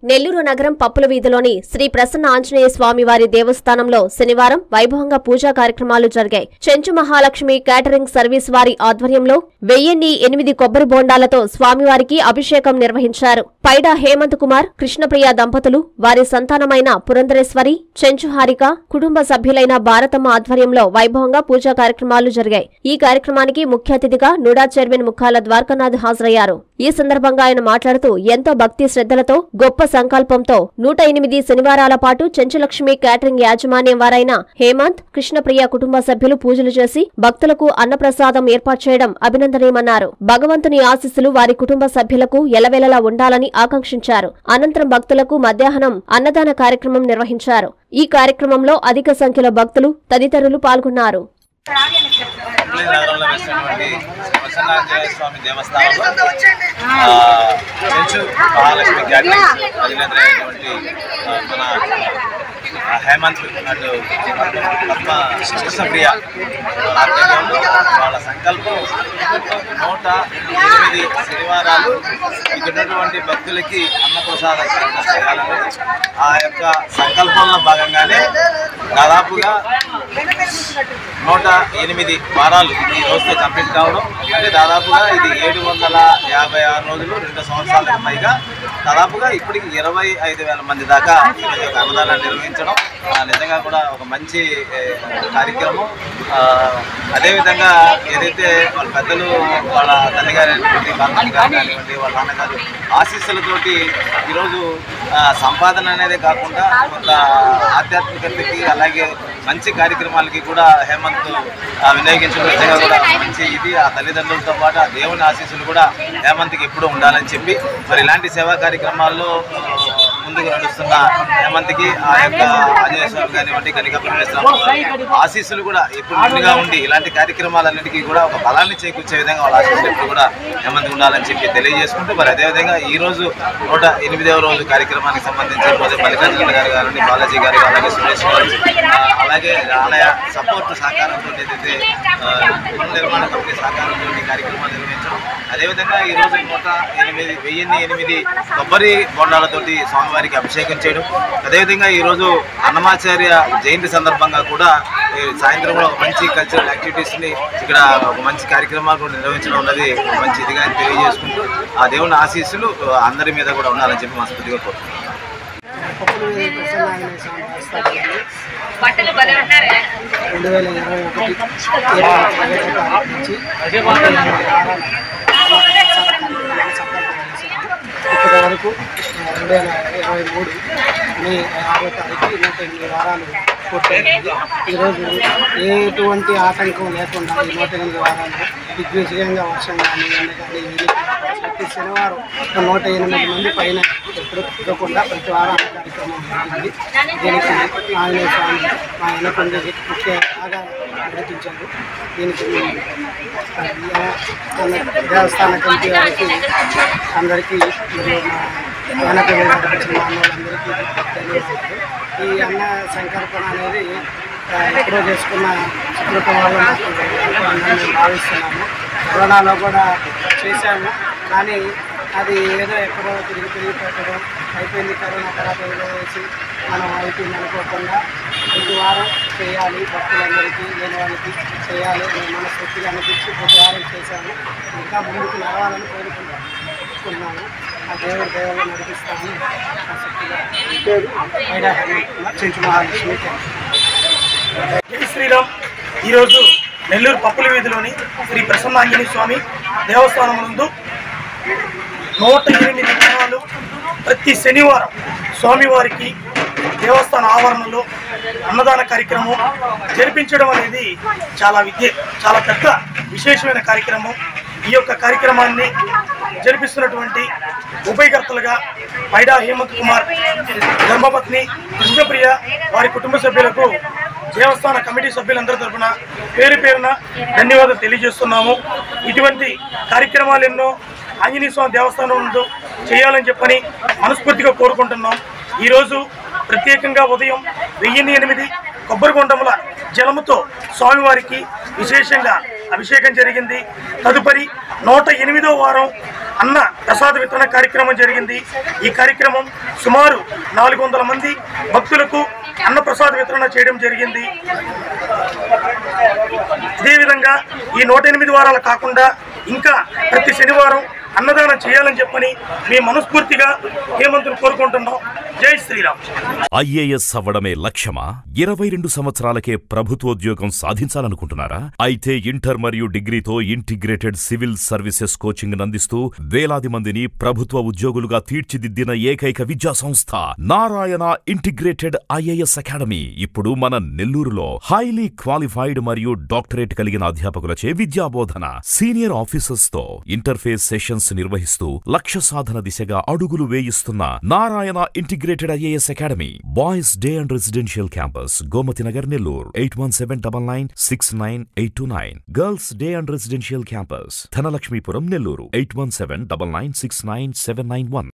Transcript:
నెల్లూరు నగరం పప్పుల వీధిలోని శ్రీ ప్రసన్న ఆంజనేయ స్వామి వారి దేవస్థానంలో శనివారం వైభవంగా పూజా కార్యక్రమాలు జరిగాయి చెంచు మహాలక్ష్మి కేటరింగ్ సర్వీస్ వారి ఆధ్వర్యంలో వెయ్యిన్ని ఎనిమిది కొబ్బరి బోండాలతో స్వామివారికి అభిషేకం నిర్వహించారు పైడా హేమంత్ కుమార్ కృష్ణప్రియ దంపతులు వారి సంతానమైన పురంధరేశ్వరి చెంచు హారిక కుటుంబ సభ్యులైన భారతమ్మ ఆధ్వర్యంలో వైభవంగా పూజా కార్యక్రమాలు జరిగాయి ఈ కార్యక్రమానికి ముఖ్య అతిథిగా నుడా చైర్మన్ ముఖాల ద్వారకానాథ్ హాజరయ్యారు ఈ సందర్భంగా ఆయన మాట్లాడుతూ ఎంతో భక్తి శ్రద్ధలతో గొప్ప సంకల్పంతో నూట ఎనిమిది శనివారాల పాటు చెంచులక్ష్మి క్యాటరింగ్ యాజమాన్యం వారైన హేమంత్ కృష్ణప్రియ కుటుంబ సభ్యులు పూజలు చేసి భక్తులకు అన్నప్రసాదం ఏర్పాటు చేయడం అభినందనీయమన్నారు భగవంతుని ఆశీస్సులు వారి కుటుంబ సభ్యులకు ఎలవెలలా ఉండాలని ఆకాంక్షించారు అనంతరం భక్తులకు మధ్యాహ్నం అన్నదాన కార్యక్రమం నిర్వహించారు ఈ కార్యక్రమంలో అధిక సంఖ్యలో భక్తులు తదితరులు పాల్గొన్నారు హుబ్లీ నగరంలో వేసినటువంటి ప్రసన్నాంజనేయ స్వామి దేవస్థానంలో ఆ, చెంచు మహాలక్ష్మి క్యాటరింగ్ అధినేతలైనటువంటి ఆ, మన ఆ, హేమంత్ అటు పద్మ కృష్ణప్రియ వాళ్ళ ఆధ్వర్యంలో వాళ్ళ సంకల్పం నూట ఎనిమిది శనివారాలు ఇక్కడ ఉన్నటువంటి భక్తులకి అన్నప్రసాదం చేయాలని ఆ యొక్క సంకల్పంలో భాగంగానే దాదాపుగా నూట ఎనిమిది వారాలు ఈ రోజుతో కంప్లీట్ కావడం అంటే దాదాపుగా ఇది ఏడు వందల యాభై ఆరు రోజులు రెండు సంవత్సరాలకు పైగా దాదాపుగా ఇప్పటికి ఇరవై ఐదు వేల మంది దాకా ఈరోజు ఒక అన్నదానాన్ని నిర్వహించడం ఆ, నిజంగా కూడా ఒక మంచి ఏ, కార్యక్రమం ఆ, అదేవిధంగా ఏదైతే వాళ్ళ పెద్దలు వాళ్ళ తల్లిగారు అయినటువంటి బాలమణి గారు కానివ్వండి వాళ్ళ నాన్నగారు ఆశీస్సులతోటి ఈరోజు ఆ, సంపాదన అనేదే కాకుండా ఒక ఆధ్యాత్మికతకి అలాగే మంచి కార్యక్రమాలకి కూడా హేమంత్ ఆ, వినియోగించడం నిజంగా కూడా మంచి ఇది ఆ తల్లిదండ్రులతో పాటు ఆ దేవుని ఆశీస్సులు కూడా హేమంత్కి ఎప్పుడూ ఉండాలని చెప్పి మరి ఇలాంటి సేవా కార్యక్రమాల్లో ఆ, ముందుకు నడుస్తున్న హేమంత్కి ఆ యొక్క ఆంజనేయ స్వామి కానివ్వండి కనికపరమేశ్వర ఆశీస్సులు కూడా ఎప్పుడు నిండుగా ఉండి ఇలాంటి కార్యక్రమాలన్నిటికీ కూడా ఒక బలాన్ని చేకూర్చే విధంగా వాళ్ళ ఆశీస్సులు ఎప్పుడు కూడా హేమంత్ ఉండాలని చెప్పి తెలియజేసుకుంటూ మరి అదేవిధంగా ఈ రోజు నూట ఎనిమిదవ రోజు కార్యక్రమానికి సంబంధించి మొదటి మల్లికార్జున గారు గారండి బాలాజీ గారు అలాగే సురేష్ గారు ఆ, అలాగే ఆలయ సపోర్ట్ సహకారంతో ఏదైతే ఆ, గృహ నిర్మాణ కంపెనీ సహకారంతో ఈ కార్యక్రమాలు నిర్వహించడం అదేవిధంగా ఈ రోజు నూట ఎనిమిది వెయ్యిన్ని ఎనిమిది కొబ్బరి బొండాలతోటి స్వామివారికి అభిషేకం చేయడం అదేవిధంగా ఈ రోజు అన్నమాచార్య జయంతి సందర్భంగా కూడా ఈ సాయంత్రంలో ఒక మంచి కల్చరల్ యాక్టివిటీస్ని ఇక్కడ ఒక మంచి కార్యక్రమాలు కూడా నిర్వహించడం ఉన్నది ఒక మంచి ఇదిగా తెలియజేసుకుంటూ ఆ దేవుని ఆశీస్సులు అందరి మీద కూడా ఉండాలని చెప్పి మనస్ఫూర్తిగా కోరుతున్నాను బట్టలు భలే ఉన్నారే రెండు వేల ఇరవై ఒకటి ఏప్రిల్ పదిహేడవ తారీఖు నుంచి ఇప్పటి వరకు ఆ, రెండు వేల ఇరవై మూడు మే ఆరో తారీఖు నూట ఎనిమిది వారాలు పూర్తయింది ఈరోజు ఎటువంటి ఆటంకం లేకుండా ఈ నూట ఎనిమిది వారాలు దిగ్విజయంగా వర్షం కానీ ఎండ కానీ ఇది ప్రతి శనివారం ఒక నూట ఎనిమిది మంది పైన ఎప్పుడు కుదరకుండా ప్రతి వారం అన్న కార్యక్రమం జరిగింది దీనికి ఆంజనేయ స్వామి మా వెనకొండ ముఖ్య బాగా ప్రకటించారు దీనికి ఆ, మన దేవస్థాన కమిటీ వారికి అందరికీ మరియు మా వెనక వెళ్ళిన మా అన్నోళ్ళందరికీ ధన్యవాదాలు ఈ అన్న సంకల్పన అనేది ఆ, ఎప్పుడో చేసుకున్న చిత్రకం వల్ల నాకు నేను భావిస్తున్నాము కరోనాలో కూడా చేశాము కానీ అది ఏదో ఎక్కడో తిరిగి తిరిగి పెట్టడం అయిపోయింది కరోనా తర్వాత వేసి మనం అయిపోయింది అనుకోకుండా ప్రతి వారం చేయాలి భక్తులందరికీ లేని వాళ్ళకి చేయాలి అనే మనస్ఫూర్తిగా అనిపించి ప్రతి వారం చేశాము ఇంకా ముందుకు నడవాలని కోరుకుంటున్నాము ఆ దేవుడి దేవుడు నడిపిస్తామని ఆసక్తిగా పేరు పైడా హనుమంత్ కుమార్ చెంచు మహాలక్ష్మి జై శ్రీరామ్ ఈరోజు నెల్లూరు పప్పుల వీధిలోని శ్రీ ప్రసన్నాంజనేయ స్వామి దేవస్థానం నందు నూట ఎనిమిది దినాలు ప్రతి శనివారం స్వామివారికి దేవస్థాన ఆవరణలో అన్నదాన కార్యక్రమం జరిపించడం అనేది చాలా విద్య చాలా పెద్ద విశేషమైన కార్యక్రమం ఈ యొక్క కార్యక్రమాన్ని జరిపిస్తున్నటువంటి ఉభయకర్తలుగా పైడా హేమంత్ కుమార్ ధర్మపత్ని కృష్ణప్రియ వారి కుటుంబ సభ్యులకు దేవస్థాన కమిటీ సభ్యులందరి తరఫున పేరు పేరున ధన్యవాదాలు తెలియజేస్తున్నాము ఇటువంటి కార్యక్రమాలు ఎన్నో ఆంజనేయ స్వామి దేవస్థానం నందు చేయాలని చెప్పని మనస్ఫూర్తిగా కోరుకుంటున్నాం ఈరోజు ప్రత్యేకంగా ఉదయం వెయ్యిన్ని ఎనిమిది కొబ్బరి గుండముల జలముతో స్వామివారికి విశేషంగా అభిషేకం జరిగింది తదుపరి నూట ఎనిమిదో వారం అన్న ప్రసాద వితరణ కార్యక్రమం జరిగింది ఈ కార్యక్రమం సుమారు నాలుగు వందల మంది భక్తులకు అన్న ప్రసాద వితరణ చేయడం జరిగింది ఇదే విధంగా ఈ నూట ఎనిమిది వారాలు కాకుండా ఇంకా ప్రతి శనివారం అన్నదానం చేయాలని చెప్పని మేము మనస్ఫూర్తిగా హేమంతుని కోరుకుంటున్నాం జై శ్రీరామ్ ఐఏఎస్ అవ్వడమే లక్ష్యమా ఇరవై రెండు సంవత్సరాలకే ప్రభుత్వోద్యోగం సాధించాలనుకుంటున్నారా అయితే ఇంటర్ మరియు డిగ్రీతో ఇంటిగ్రేటెడ్ సివిల్ సర్వీసెస్ కోచింగ్ అందిస్తూ వేలాది మందిని ప్రభుత్వ ఉద్యోగులుగా తీర్చిదిద్దిన ఏకైక విద్యా సంస్థ నారాయణ ఇంటిగ్రేటెడ్ ఐఏఎస్ అకాడమీ ఇప్పుడు మన నెల్లూరులో హైలీ క్వాలిఫైడ్ మరియు డాక్టరేట్ కలిగిన అధ్యాపకులచే విద్యాబోధన సీనియర్ ఆఫీసర్స్ తో ఇంటర్ఫేస్ సెషన్స్ నిర్వహిస్తూ లక్ష్య సాధన దిశగా అడుగులు వేయిస్తున్న Narayana integrated IAS academy boys day and residential campus Gomathi Nagar Nellore eight one seven double nine six nine eight two nine girls day and residential campus Dhanalakshmipuram Nellore eight one seven double nine six nine seven nine one